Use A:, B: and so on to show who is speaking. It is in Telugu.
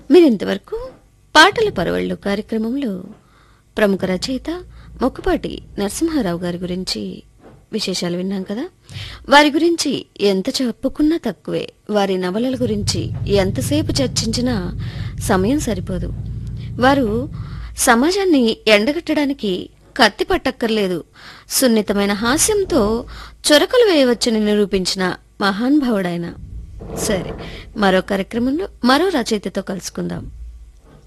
A: మీరింతవరకు పాటల పరవళ్ళు కార్యక్రమంలో ప్రముఖ రచయిత మొక్కుపాటి నరసింహారావు గారి గురించి విశేషాలు విన్నాం కదా వారి గురించి ఎంత చెప్పుకున్నా తక్కువే వారి నవలల గురించి ఎంతసేపు చర్చించినా సమయం సరిపోదు వారు సమాజాన్ని ఎండగట్టడానికి కత్తి పట్టక్కర్లేదు సున్నితమైన హాస్యంతో చొరకలు వేయవచ్చని నిరూపించిన మహానుభావుడైన సరే మరో కార్యక్రమంలో మరో రచయితతో కలుసుకుందాం